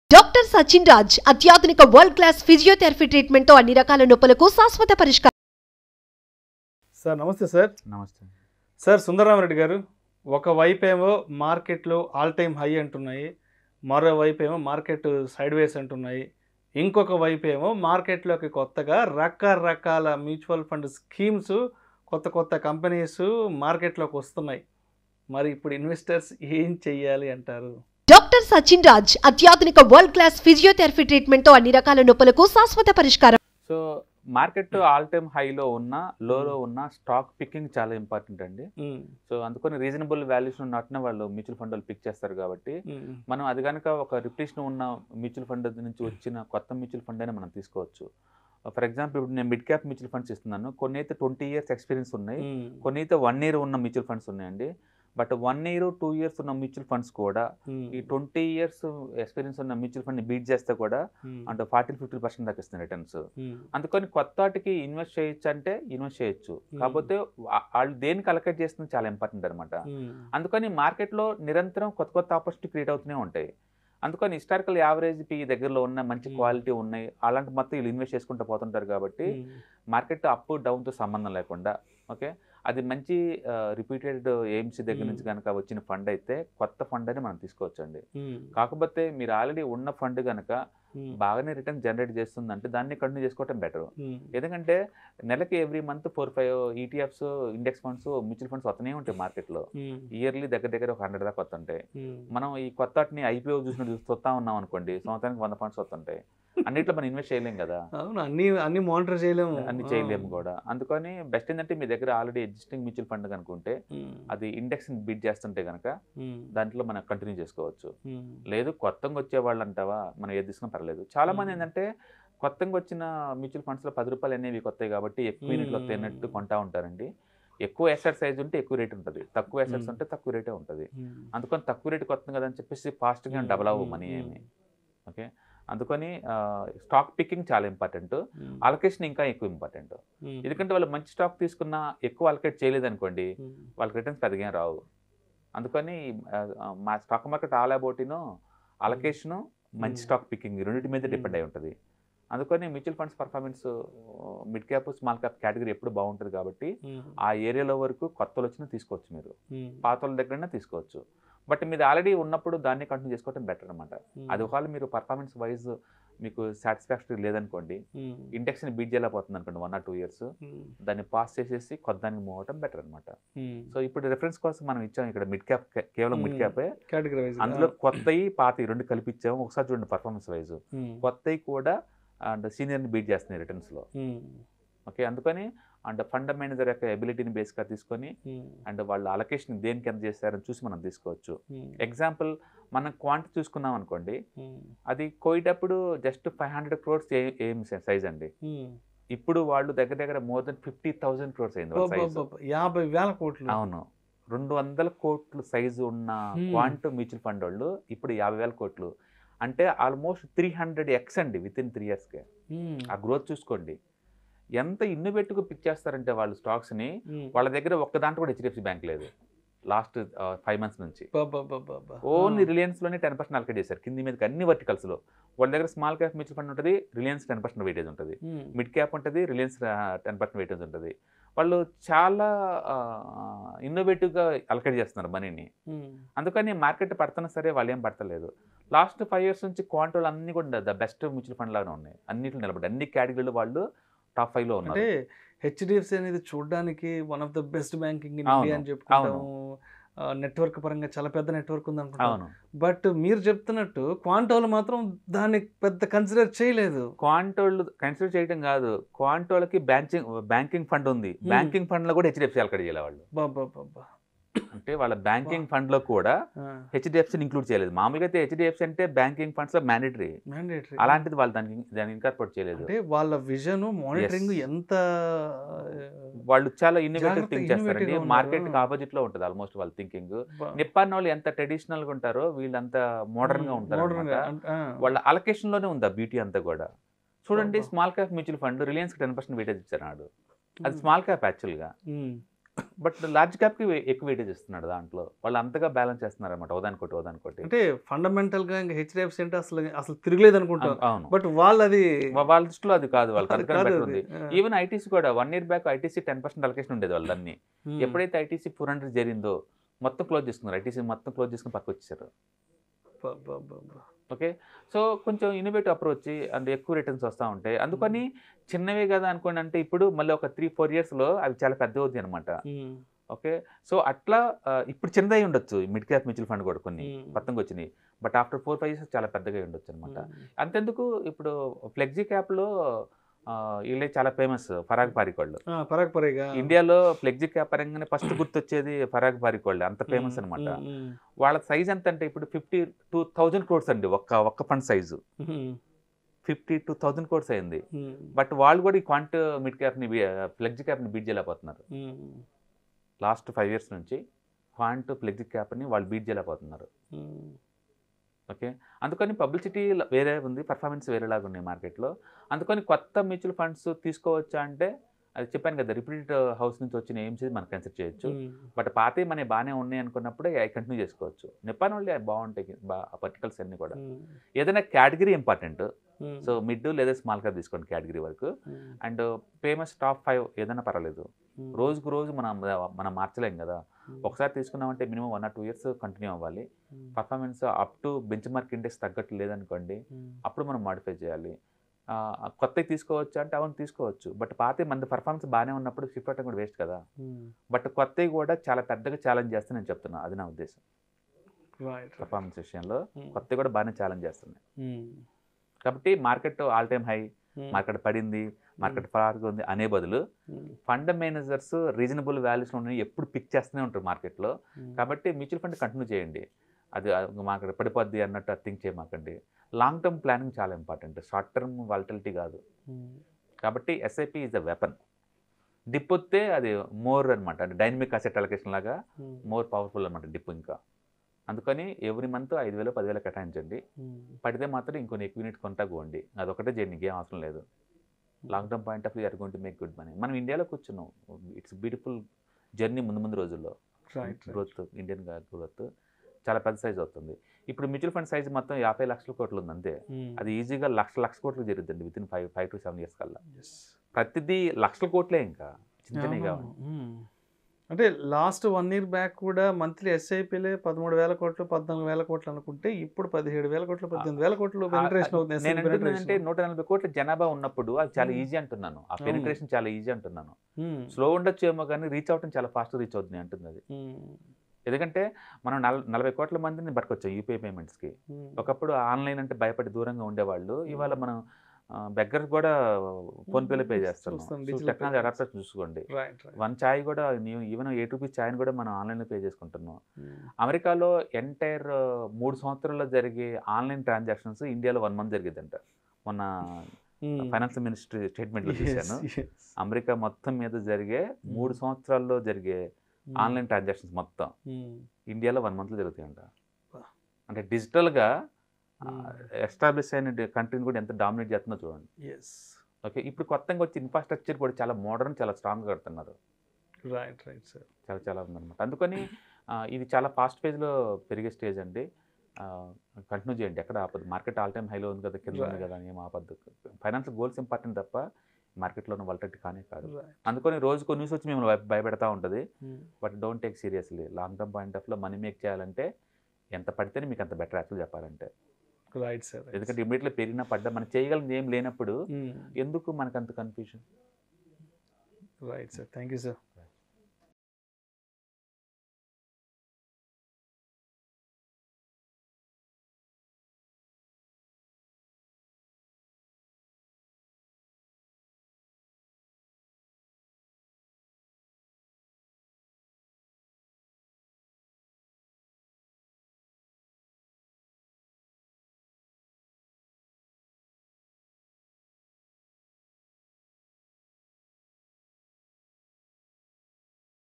Doctor Sachin Raj అత్యాధునిక world class physiotherapy treatment తో అన్ని రకాల నొప్పులకు శాశ్వత పరిష్కారం సార్ నమస్తే సార్ నమస్తే సార్ సుందరరామరెడ్డి గారు ఒకవైపు ఏమో మార్కెట్లు ఆల్ టైమ్ హై అంటున్నాయి మరోవైపు ఏమో మార్కెట్ సైడ్ వేస్ అంటున్నాయి ఇంకొక వైపు ఏమో మార్కెట్లోకి కొత్తగా రకరకాల మ్యూచువల్ ఫండ్ స్కీమ్స్ కొత్త కొత్త కంపెనీస్ మార్కెట్లోకి వస్తున్నాయి మరి ఇప్పుడు ఇన్వెస్టర్స్ ఏం చెయ్యాలి అంటారు డాక్టర్ సచిన్ రాజ్ అత్యాధునిక వరల్డ్ క్లాస్ ఫిజియోథెరపీ ట్రీట్మెంట్ తో అన్ని రకాల నొప్పులకు శాశ్వత పరిష్కారం సో మార్కెట్ ఆల్ టైమ్ హైలో ఉన్న లోలో ఉన్న స్టాక్ పికింగ్ చాలా ఇంపార్టెంట్ అండి ఉమ్, సో అందుకని రీజనబుల్ వాల్యూస్ ఉన్నట్టున వాళ్ళు మ్యూచువల్ ఫండ్ వాళ్ళు పిక్ చేస్తారు కాబట్టి ఉమ్, మనం అది కనుక ఒక రిప్లేషన్ ఉన్న మ్యూచువల్ ఫండ్ నుంచి వచ్చిన కొత్త మ్యూచువల్ ఫండ్ అయినా మనం తీసుకోవచ్చు ఫర్ ఎగ్జాంపుల్ ఇప్పుడు నేను మిడ్ క్యాప్ మ్యూచువల్ ఫండ్స్ ఇస్తున్నాను కొన్ని అయితే ట్వంటీ ఇయర్స్ ఎక్స్పీరియన్స్ ఉన్నాయి ఉమ్, కొన్ని అయితే వన్ ఇయర్ ఉన్న మ్యూచువల్ ఫండ్స్ ఉన్నాయండి but one year two years ఉన్న మ్యూచువల్ ఫండ్స్ కూడా ఉమ్, ఈ ట్వంటీ ఇయర్స్ ఎక్స్పీరియన్స్ ఉన్న మ్యూచువల్ ఫండ్ బీట్ చేస్తే కూడా ఉమ్, అంటే ఫార్టీ ఫిఫ్టీ పర్సెంట్ దాకా ఇస్తుంది రిటర్న్స్ ఉమ్, అందుకని కొత్త వాటికి ఇన్వెస్ట్ చేయొచ్చు అంటే ఇన్వెస్ట్ చేయొచ్చు కాకపోతే వా- వాళ్ళు దేనికి అలకేట్ చేస్తుంది చాలా ఇంపార్టెంట్ అనమాట ఉమ్, అందుకని మార్కెట్లో నిరంతరం కొత్త కొత్త ఆపర్చునిటీ క్రియేట్ అవుతూనే ఉంటాయి అందుకని హిస్టారికల్ యావరేజ్ పి దగ్గరలో ఉన్న మంచి Hmm. క్వాలిటీ ఉన్నాయి అలాంటి మొత్తం వీళ్ళు ఇన్వెస్ట్ చేసుకుంటూ పోతుంటారు కాబట్టి ఉమ్, మార్కెట్ అప్ డౌన్తో సంబంధం లేకుండా ఓకే అది మంచి రిపీటెడ్ ఎయిమ్స్ దగ్గర నుంచి Hmm. కనుక వచ్చిన ఫండ్ అయితే కొత్త ఫండ్ అని మనం తీసుకోవచ్చండి ఉమ్, కాకపోతే మీరు ఆల్రెడీ ఉన్న ఫండ్ కనుక ఉమ్, బాగానే రిటర్న్ జనరేట్ చేస్తుందంటే దాన్ని కంటిన్యూ చేసుకోవటం బెటర్ ఉమ్, ఎందుకంటే నెలకి every month four five ETFs index funds mutual funds వస్తూనే ఉంటాయి మార్కెట్లో ఉమ్, ఇయర్లీ దగ్గర దగ్గర ఒక హండ్రెడ్ దాకా వస్తుంటాయి ఉమ్, మనం ఈ కొత్త వాటిని ఐపీఓ చూసినట్టు చూస్తూ ఉన్నాం అనుకోండి సంవత్సరానికి వంద ఫండ్స్ వస్తుంటాయి అన్నిట్లో మనం ఇన్వెస్ట్ చేయలేం కదా అవును అన్ని అన్ని మానిటర్ చేయలేము అన్ని చేయలేము కూడా అందుకని బెస్ట్ ఏంటంటే మీ దగ్గర ఆల్రెడీ ఎగ్జిస్టింగ్ మ్యూచువల్ ఫండ్ కనుకుంటే ఉమ్, అది ఇండెక్స్ బీట్ చేస్తుంటే కనుక ఉమ్, దాంట్లో మనం కంటిన్యూ చేసుకోవచ్చు ఉమ్, లేదు కొత్తగా వచ్చే వాళ్ళు అంటావా మనం ఏది తీసుకున్నా పర్లేదు చాలా మంది మ్మ్. ఏంటంటే కొత్తగా వచ్చిన మ్యూచువల్ ఫండ్స్ లో పది రూపాయలు అనేవి కొత్తాయి కాబట్టి ఎక్కువ యూనిట్లు మ్మ్. వస్తాయి అన్నట్టు కొంటా ఉంటారండి ఎక్కువ ఎసెట్ సైజ్ ఉంటే ఎక్కువ రేట్ ఉంటుంది తక్కువ ఎసెట్స్ మ్మ్. ఉంటే తక్కువ రేటే ఉంటుంది ఉమ్, అందుకని తక్కువ రేట్ కొత్త కదా అని చెప్పేసి ఫాస్ట్గా డబల్ అవ్వు ఉమ్, మనీ ఉమ్, ఏమి ఓకే అందుకని స్టాక్ పికింగ్ చాలా ఇంపార్టెంట్ ఉమ్, అలొకేషన్ ఇంకా ఎక్కువ ఇంపార్టెంట్ ఉమ్, ఎందుకంటే వాళ్ళు మంచి స్టాక్ తీసుకున్నా ఎక్కువ అలొకేట్ చేయలేదనుకోండి ఉమ్, వాళ్ళకి రిటర్న్స్ పెద్దగా ఏం రావు అందుకని ఆ, ఆ, మా స్టాక్ మార్కెట్ ఆల్ అబౌట్ను అలొకేషను మంచి Hmm. స్టాక్ పికింగ్ రెండింటి మీద Hmm. డిపెండ్ అయి ఉంటుంది అందుకని mutual funds performance mid cap small cap category ఎప్పుడు బాగుంటుంది కాబట్టి ఉమ్, ఆ ఏరియాలో వరకు కొత్తలు వచ్చినా తీసుకోవచ్చు మీరు ఉమ్, పాత వాళ్ళ దగ్గరైనా తీసుకోవచ్చు బట్ మీరు ఆల్రెడీ ఉన్నప్పుడు దాన్ని కంటిన్యూ చేసుకోవడం బెటర్ అనమాట ఉమ్, అది ఒకవేళ మీరు పర్ఫార్మెన్స్ వైజ్ మీకు సాటిస్ఫాక్టరీ లేదనుకోండి ఉమ్, ఇండెక్స్ని బీట్ చేయలేకపోతుంది అనుకోండి one or two years um, దాన్ని పాస్ చేసేసి కొత్త దానికి మూవ్ అవడం బెటర్ అనమాట ఉమ్, సో ఇప్పుడు రెఫరెన్స్ కోసం మనం ఇచ్చాం ఇక్కడ మిడ్ క్యాప్ కేవలం మిడ్ Hmm. క్యాపే కేటగిరీ వైజ్ అందులో కొత్తవి పాతవి రెండు కలిపి ఇచ్చాము ఒకసారి చూడండి పర్ఫార్మెన్స్ వైజ్ ఉమ్, కొత్తవి కూడా అండ్ సీనియర్ని బీట్ చేస్తున్నాయి రిటర్న్స్లో ఉమ్, ఓకే అందుకని అండ్ ఫండ్ మేనేజర్ యొక్క ఎబిలిటీని బేస్గా తీసుకొని ఉమ్, అండ్ వాళ్ళ అలొకేషన్ దేనికి ఎంత చేస్తారని చూసి మనం తీసుకోవచ్చు ఉమ్, ఎగ్జాంపుల్ మనం క్వాంటిటీ చూసుకున్నాం అనుకోండి ఉమ్, అది కోయేటప్పుడు జస్ట్ ఫైవ్ హండ్రెడ్ క్రోర్స్ ఏం సైజ్ అండి ఉమ్. ఇప్పుడు వాళ్ళు దగ్గర దగ్గర more than fifty thousand crores అయింది వాళ్ళ size. అబ్బబ్బబ్బ, యాభై వేల కోట్లు అవును రెండు వందల కోట్లు సైజు ఉన్న Hmm. క్వాంట్ మ్యూచువల్ ఫండ్ వాళ్ళు ఇప్పుడు యాభై వేల కోట్లు అంటే ఆల్మోస్ట్ త్రీ హండ్రెడ్ ఎక్స్ అండి విత్ ఇన్ త్రీ ఇయర్స్కే ఉమ్, ఆ గ్రోత్ చూసుకోండి ఎంత ఇన్నోవేటివ్గా పిక్ చేస్తారంటే వాళ్ళు స్టాక్స్ని ఉమ్, వాళ్ళ దగ్గర ఒక్క దాంట్లో కూడా హెచ్డిఎఫ్సి బ్యాంక్ లేదు లాస్ట్ ఫైవ్ మంత్స్ నుంచి అబ్బబ్బబ్బబ్బ. ఓన్లీ ఆ, రిలయన్స్లోనే టెన్ పర్సెంట్ అలకేట్ చేశారు కింది మీదకి అన్ని వర్టికల్స్లో వాళ్ళ దగ్గర స్మాల్ క్యాప్ మ్యూచువల్ ఫండ్ ఉంటుంది రిలయన్స్ టెన్ పర్సెంట్ వెయిటేజ్ ఉంటుంది ఉమ్, మిడ్ క్యాప్ ఉంటుంది రిలయన్స్ టెన్ పర్సెంట్ వెయిటేజ్ ఉంటుంది వాళ్ళు చాలా ఇన్నోవేటివ్గా అలకేట్ చేస్తున్నారు మనీని ఉమ్, అందుకని మార్కెట్ పడుతున్నా సరే వాళ్ళు ఏం పడతలేదు లాస్ట్ ఫైవ్ ఇయర్స్ నుంచి క్వాంటోలు అన్ని కూడా ద బెస్ట్ మ్యూచువల్ ఫండ్ లాగానే ఉన్నాయి అన్నిట్లో నిలబడి అన్ని కేటగిరీలు వాళ్ళు టాప్ ఫైవ్లో ఉన్నారు అంటే హెచ్డిఎఫ్సి అనేది చూడడానికి one of the best banking in అవును, ఇండియా అని చెప్పుకుంటాము నెట్వర్క్ పరంగా చాలా పెద్ద నెట్వర్క్ ఉంది అనుకుంటాం అవును బట్ మీరు చెప్తున్నట్టు క్వాంటోలు మాత్రం దాన్ని పెద్ద కన్సిడర్ చేయలేదు క్వాంటోళ్ళు కన్సిడర్ చేయడం కాదు క్వాంటోలకి బ్యాంకింగ్ బ్యాంకింగ్ ఫండ్ ఉంది Hmm. బ్యాంకింగ్ ఫండ్లో కూడా హెచ్డిఎఫ్సి అలకడ చేయాలి వాళ్ళు బాబా అంటే వాళ్ళ బ్యాంకింగ్ ఫండ్లో కూడా హెచ్డిఎఫ్సిని ఇంక్లూడ్ చేయలేదు మామూలుగా అయితే హెచ్డిఎఫ్సి అంటే బ్యాంకింగ్ ఫండ్స్లో మ్యాండేటరీ మ్యాండేటరీ అలాంటిది వాళ్ళు దానికి దాన్ని ఇన్కార్పొరేట్ చేయలేదు అంటే వాళ్ళ విజన్ మానిటరింగ్ Yes. ఎంత వాళ్ళు చాలా ఇన్నోవేటివ్ జాగ్రత్త, థింక్ innovative చేస్తారండి గా ఉన్నారు. మార్కెట్ కి ఆపోజిట్ లో ఉంటుంది ఆల్మోస్ట్ వాళ్ళ థింకింగ్ బా- నిప్పాన్ వాళ్ళు ఎంత ట్రెడిషనల్ గా ఉంటారో వీళ్ళంత మోడర్న్ గా ఉంటారు modern గా, అన్నమాట. ఆ, వాళ్ళ అలొకేషన్ లోనే ఉంది ఆ బ్యూటీ అంతా కూడా చూడండి అబ్బా. Small cap mutual fund Reliance కి టెన్ పర్సెంట్ వెయిటేజ్ ఇచ్చారు నాడు అది ఉమ్, స్మాల్ క్యాప్ యాక్చువల్ గా ఉమ్, బట్ లార్జ్ క్యాప్కి ఎక్కువ వెయిటేజ్ ఇస్తున్నాడు దాంట్లో వాళ్ళు అంతగా బ్యాలెన్స్ చేస్తున్నారు అనమాట ఒకదానికోటి ఒకదానికోటి అంటే ఫండమెంటల్ గా ఇంకా హెచ్డిఎఫ్సి అంటే అసలు అసలు తిరగలేదు అనుకుంటాం అవును బట్ వాళ్ళు అది వా- వాళ్ళ దృష్టిలో అది కాదు వాళ్ళకి అది అందుకని కాదు బెటర్ అది. ఉంది ఆ. ఈవెన్ ఐటీసీ కూడా one year back ITC ten percent allocation ఉండేది వాళ్ళన్ని ఉమ్. ఎప్పుడైతే ఐటీసీ ఫోర్ హండ్రెడ్ జరిగిందో మొత్తం క్లోజ్ చేసుకున్నారు ఐటీసీ మొత్తం క్లోజ్ చేసుకుని పక్క వచ్చేసారు బా, బా, బా, బా. ఓకే సో కొంచెం ఇన్నోవేటివ్ అప్రోచ్ అండ్ ఎక్కువ రిటర్న్స్ వస్తూ ఉంటాయి అందుకని చిన్నవే కదా అనుకోండి అంటే ఇప్పుడు మళ్ళీ ఒక త్రీ ఫోర్ ఇయర్స్లో అవి చాలా పెద్ద అవుతాయి అనమాట ఉమ్. ఓకే సో అట్లా ఆ, ఇప్పుడు చిన్నదై ఉండొచ్చు మిడ్ క్యాప్ మ్యూచువల్ ఫండ్ కూడా కొన్ని Hmm. కొత్తగా వచ్చినాయి but after four five years చాలా పెద్దగా ఉండొచ్చు అనమాట ఉమ్. అంతెందుకు ఇప్పుడు ఫ్లెక్సీ క్యాప్లో వీళ్ళే చాలా ఫేమస్ ఫరాగ్ పారికోళ్ళు ఆ, పరాగ్ పరేగా ఇండియాలో ఫ్లెక్సీ క్యాప్ పరంగానే ఫస్ట్ గుర్తొచ్చేది ఫరాగ్ పారికోళ్ళు అంత ఫేమస్ అనమాట వాళ్ళ సైజ్ ఎంత అంటే ఇప్పుడు ఫిఫ్టీ టూ థౌజండ్ క్రోడ్స్ అండి ఒక్క ఒక్క fund size fifty two thousand crores అయింది బట్ వాళ్ళు కూడా ఈ క్వాంట్ మిడ్ క్యాప్ని ఫ్లెక్సీ క్యాప్ని బీట్ చేయలేకపోతున్నారు లాస్ట్ ఫైవ్ ఇయర్స్ నుంచి క్వాంట్ ఫ్లెక్సీ క్యాప్ని వాళ్ళు బీట్ చేయలేకపోతున్నారు ఓకే అందుకని పబ్లిసిటీ వేరే ఉంది పర్ఫార్మెన్స్ వేరేలాగా ఉన్నాయి మార్కెట్లో అందుకని కొత్త మ్యూచువల్ ఫండ్స్ తీసుకోవచ్చా అంటే అది చెప్పాను కదా రిపీటెడ్ హౌస్ నుంచి వచ్చిన ఎయిమ్స్ మనం కన్సిడర్ చేయొచ్చు బట్ పాతవి మన బాగానే ఉన్నాయి అనుకున్నప్పుడే అవి కంటిన్యూ చేసుకోవచ్చు నిప్పాన్ వాళ్ళు అవి బాగుంటాయి బా పర్టికల్స్ అన్నీ కూడా ఏదైనా కేటగిరీ ఇంపార్టెంట్ సో మిడ్ లేదా స్మాల్ క్యాప్ తీసుకోండి కేటగిరీ వరకు అండ్ ఫేమస్ టాప్ ఫైవ్ ఏదైనా పర్వాలేదు రోజుకు రోజు మనం మనం మార్చలేం కదా ఒకసారి తీసుకున్నామంటే minimum one or two years continue అవ్వాలి performance up to benchmark index తగ్గట్టు లేదనుకోండి అప్పుడు మనం మాడిఫై చేయాలి ఆ, కొత్తవి తీసుకోవచ్చు అంటే అవును తీసుకోవచ్చు బట్ పాత మన పర్ఫార్మెన్స్ బాగానే ఉన్నప్పుడు షిఫ్ట్ అవ్వడం కూడా వేస్ట్ కదా బట్ కొత్తవి కూడా చాలా పెద్దగా ఛాలెంజ్ చేస్తే నేను చెప్తున్నా అది నా ఉద్దేశం పర్ఫార్మెన్స్ విషయంలో కొత్తవి కూడా బాగానే ఛాలెంజ్ చేస్తున్నాయి కాబట్టి market all time high market పడింది మార్కెట్ ఫార్గా ఉంది అనే బదులు ఫండ్ మేనేజర్స్ రీజనబుల్ వాల్యూస్లో ఉన్నాయి ఎప్పుడు పిక్ చేస్తూనే ఉంటారు మార్కెట్లో కాబట్టి మ్యూచువల్ ఫండ్ కంటిన్యూ చేయండి అది మార్కెట్ పడిపోద్ది అన్నట్టు థింక్ చేయమాకండి లాంగ్ టర్మ్ ప్లానింగ్ చాలా ఇంపార్టెంట్ షార్ట్ టర్మ్ వాలిటిలిటీ కాదు కాబట్టి SIP is a weapon dip వస్తే అది మోర్ అనమాట అంటే డైనమిక్ అసెట్ అలొకేషన్ లాగా మోర్ పవర్ఫుల్ అనమాట డిప్ ఇంకా అందుకని ఎవ్రీ మంత్ ఐదు వేలు పదివేలు కేటాయించండి పడితే మాత్రం ఇంకొన్ని ఎక్కువ యూనిట్ కొంటా పోండి అదొకటే చేయండి ఇంకేం అవసరం లేదు long term point of view are going to make good money మనం ఇండియాలో కూర్చున్నాం ఇట్స్ బ్యూటిఫుల్ జర్నీ ముందు ముందు రోజుల్లో గ్రోత్ ఇండియన్ గ్రోత్ చాలా పెద్ద సైజ్ అవుతుంది ఇప్పుడు మ్యూచువల్ ఫండ్ సైజ్ మొత్తం యాభై లక్షల కోట్లు ఉంది అంతే అది ఈజీగా లక్ష లక్ష కోట్లు జరుగుతుంది with in five five to seven years కల్లా ప్రతిదీ లక్షల కోట్లే ఇంకా చిన్ననే కావాలి అంటే లాస్ట్ వన్ ఇయర్ బ్యాక్ కూడా మంత్లీ ఎస్ఐపిలే పదమూడు వేల కోట్లు పద్నాలుగు వేల కోట్లు అనుకుంటే ఇప్పుడు పదిహేడు వేల కోట్లు పద్దెనిమిది వేల కోట్లు పెనిట్రేషన్ అవుతుంది నేను SIP అంటున్నానంటే penetration. నూట నలభై కోట్ల జనాభా ఉన్నప్పుడు అది చాలా Hmm. ఈజీ అంటున్నాను ఆ అవును. పెనిట్రేషన్ చాలా ఈజీ అంటున్నాను Hmm. స్లో ఉండొచ్చు ఏమో కానీ రీచ్ అవటం చాలా ఫాస్ట్ రీచ్ అవుతుంది అంటుంది అది Hmm. ఎందుకంటే మనం నల నలభై కోట్ల మందిని పట్టుకొచ్చాం యూపీఐ పేమెంట్స్కి Hmm. ఒకప్పుడు ఆన్లైన్ అంటే భయపడి దూరంగా ఉండేవాళ్ళు ఇవాళ మనం బెగ్గర్ కూడా ఫోన్పేలో పే చేస్తున్నాం చూస్తాం, so digital technology payments. Adapter చూసుకోండి Right, right. వన్ ఛాయ్ కూడా ఈవెన్ ఎయిట్ రూపీస్ ఛాయ్ని కూడా మనం ఆన్లైన్లో పే చేసుకుంటున్నాం Hmm. అమెరికాలో ఎంటైర్ మూడు సంవత్సరాల్లో జరిగే ఆన్లైన్ ట్రాన్సాక్షన్స్ ఇండియాలో వన్ మంత్ జరిగేదంట మొన్న Hmm. ఫైనాన్స్ మినిస్ట్రీ స్టేట్మెంట్లో Yes, చూశాను yes. అమెరికా మొత్తం మీద జరిగే మూడు సంవత్సరాల్లో జరిగే Hmm. ఆన్లైన్ ట్రాన్సాక్షన్స్ మొత్తం Hmm. ఇండియాలో వన్ మంత్లో జరుగుతాయంట Wow. అంటే డిజిటల్గా Hmm. ఎస్టాబ్లిష్ అయిన కంట్రీని కూడా ఎంత డామినేట్ చేస్తుందో చూడండి Yes. ఓకే ఇప్పుడు కొత్తగా వచ్చి ఇన్ఫ్రాస్ట్రక్చర్ కూడా చాలా మోడర్న్ చాలా స్ట్రాంగ్ కడుతున్నారు Right, right, sir. చాలా చాలా ఉందన్నమాట అందుకని ఆ, ఇది చాలా ఫాస్ట్ ఫేజ్లో పెరిగే స్టేజ్ అండి కంటిన్యూ చేయండి ఎక్కడ ఆపదు మార్కెట్ ఆల్ టైమ్ హైలో ఉంది కదా కింద ఉంది Right. కదా అని ఏం ఆపద్దు ఫైనాన్షియల్ గోల్స్ ఇంపార్టెంట్ తప్ప మార్కెట్లో ఉన్న వల్టెట్ కానే కాదు Right. అందుకని రోజుకో న్యూస్ వచ్చి మిమ్మల్ని భయ- భయపెడతా ఉంటుంది Hmm. But don't take seriously long term point ఆఫ్లో మనీ మేక్ చేయాలంటే ఎంత పడితేనే మీకు అంత బెటర్ యాక్చువల్ చెప్పాలంటే Right, sir. right, ఎందుకంటే ఇమీడియట్లీ పెరిగినా పడ్డా మనం చేయగలిగింది ఏం లేనప్పుడు sir. Hmm. ఎందుకు మనకు అంత confusion Right, sir. Thank you, sir.